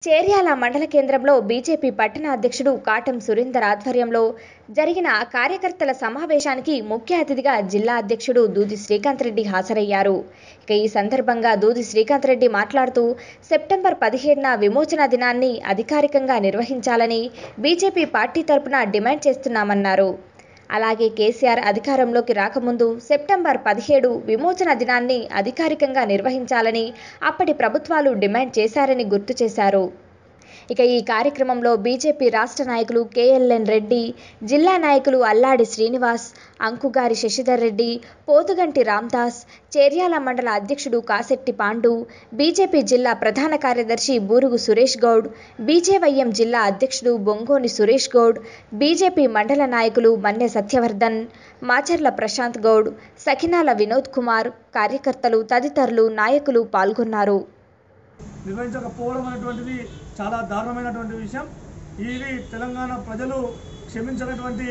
చేర్యాల మండల కేంద్రంలో బీజేపీ పట్టణ అధ్యక్షుడు కాటం సురేందర్ ఆధ్వర్యంలో జరిగిన కార్యకర్తల సమావేశానికి ముఖ్య అతిథిగా జిల్లా అధ్యక్షుడు దూది శ్రీకాంత్ రెడ్డి హాజరయ్యారు ఇక ఈ సందర్భంగా దూది శ్రీకాంత్ రెడ్డి మాట్లాడుతూ సెప్టెంబర్ పదిహేడున విమోచన దినాన్ని అధికారికంగా నిర్వహించాలని బీజేపీ పార్టీ తరపున డిమాండ్ చేస్తున్నామన్నారు అలాగే కేసీఆర్ అధికారంలోకి రాకముందు సెప్టెంబర్ పదిహేడు విమోచన దినాన్ని అధికారికంగా నిర్వహించాలని అప్పటి ప్రభుత్వాలు డిమాండ్ చేశారని గుర్తు చేశారు ఇక ఈ కార్యక్రమంలో బీజేపీ రాష్ట్ర నాయకులు కేఎల్ఎన్ రెడ్డి జిల్లా నాయకులు అల్లాడి శ్రీనివాస్ అంకుగారి శశిధర్ రెడ్డి పోతుగంటి రామ్దాస్ చేర్యాల మండల అధ్యక్షుడు కాశెట్టి పాండు బీజేపీ జిల్లా ప్రధాన కార్యదర్శి బూరుగు సురేష్ గౌడ్ బీజేవైఎం జిల్లా అధ్యక్షుడు బొంగోని సురేష్ గౌడ్ బీజేపీ మండల నాయకులు మన్నె సత్యవర్ధన్ మాచర్ల ప్రశాంత్ గౌడ్ సకినాల వినోద్ కుమార్ కార్యకర్తలు తదితరులు నాయకులు పాల్గొన్నారు నిర్వహించకపోవడం అనేటువంటిది చాలా దారుణమైనటువంటి విషయం ఇది తెలంగాణ ప్రజలు క్షమించినటువంటి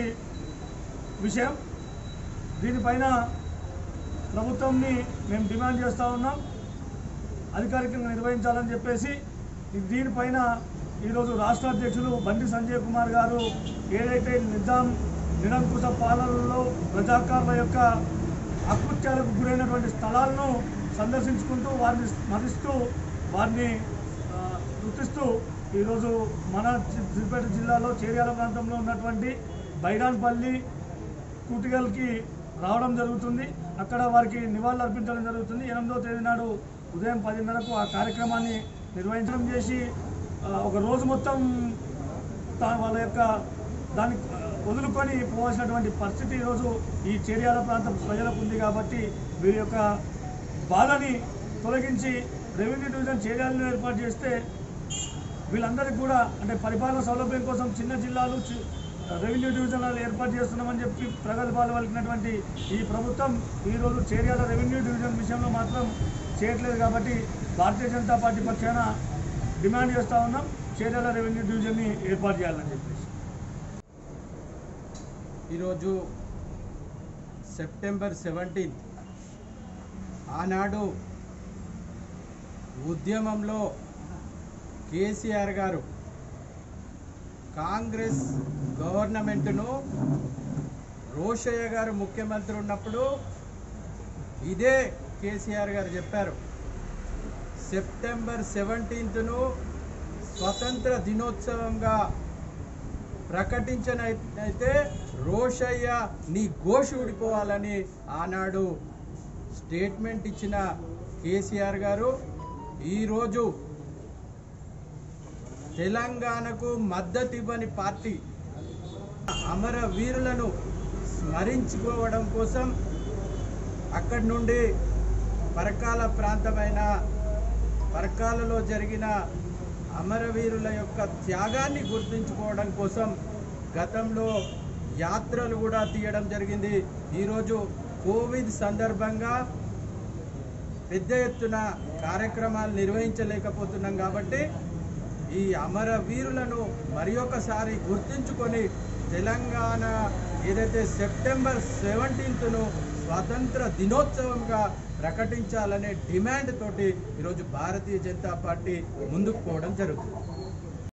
విషయం దీనిపైన ప్రభుత్వంని మేము డిమాండ్ చేస్తూ ఉన్నాం అధికారికంగా నిర్వహించాలని చెప్పేసి దీనిపైన ఈరోజు రాష్ట్ర అధ్యక్షులు బండి సంజయ్ కుమార్ గారు ఏదైతే నిజాం నిరంకుశ పాలనలో ప్రజాకారుల యొక్క అకృత్యాలకు గురైనటువంటి స్థలాలను సందర్శించుకుంటూ వారిని స్మరిస్తూ వారిని ఆ, గుర్తిస్తూ ఈరోజు మన సి- సిద్దిపేట జిల్లాలో చేర్యాల ప్రాంతంలో ఉన్నటువంటి బైరాన్పల్లి కూటిగల్కి రావడం జరుగుతుంది అక్కడ వారికి నివాళులు అర్పించడం జరుగుతుంది ఎనిమిదవ తేదీ నాడు ఉదయం పదిన్నరకు ఆ కార్యక్రమాన్ని నిర్వహించడం చేసి ఆ, ఒక రోజు మొత్తం తా- వాళ్ళ యొక్క దాన్ని ఆ, వదులుకొని పోవాల్సినటువంటి పరిస్థితి ఈరోజు ఈ చేర్యాల ప్రాంతం ప్రజలకు ఉంది కాబట్టి వీరి యొక్క బాధని తొలగించి రెవెన్యూ డివిజన్ చేర్యాలను ఏర్పాటు చేస్తే వీళ్ళందరికీ కూడా అంటే పరిపాలన సౌలభ్యం కోసం చిన్న జిల్లాలు చి- రెవెన్యూ డివిజన్లు ఏర్పాటు చేస్తున్నామని చెప్పి ప్రగల్భాలు పలికినటువంటి ఈ ప్రభుత్వం ఈరోజు చేర్యాల రెవెన్యూ డివిజన్ విషయంలో మాత్రం చేయట్లేదు కాబట్టి భారతీయ జనతా పార్టీ పక్షాన డిమాండ్ చేస్తూ ఉన్నాం చేర్యాల రెవెన్యూ డివిజన్ని ఏర్పాటు చేయాలని చెప్పేసి ఈరోజు సెప్టెంబర్ సెవెంటీన్త్ ఆనాడు ఉద్యమంలో కేసీఆర్ గారు కాంగ్రెస్ గవర్నమెంట్ను రోషయ్య గారు ముఖ్యమంత్రి ఉన్నప్పుడు ఇదే కేసీఆర్ గారు చెప్పారు సెప్టెంబర్ సెవెంటీన్త్ను స్వతంత్ర దినోత్సవంగా ప్రకటించనైతే రోషయ్య నీ గోషి ఊడిపోవాలని ఆనాడు స్టేట్మెంట్ ఇచ్చిన కేసీఆర్ గారు ఈరోజు తెలంగాణకు మద్దతు ఇవ్వని పార్టీ అమర వీరులను స్మరించుకోవడం కోసం అక్కడి నుండి పరకాల ప్రాంతమైన పరకాలలో జరిగిన అమరవీరుల యొక్క త్యాగాన్ని గుర్తుంచుకోవడం కోసం గతంలో యాత్రలు కూడా తీయడం జరిగింది ఈరోజు కోవిడ్ సందర్భంగా పెద్ద ఎత్తున కార్యక్రమాలు నిర్వహించలేకపోతున్నాం కాబట్టి ఈ అమరవీరులను మరి ఒకసారి గుర్తుంచుకొని తెలంగాణ ఏదైతే సెప్టెంబర్ సెవెంటీన్త్ను స్వాతంత్ర దినోత్సవంగా ప్రకటించాలనే డిమాండ్ తోటి ఈరోజు భారతీయ జనతా పార్టీ ముందుకు పోవడం జరుగుతుంది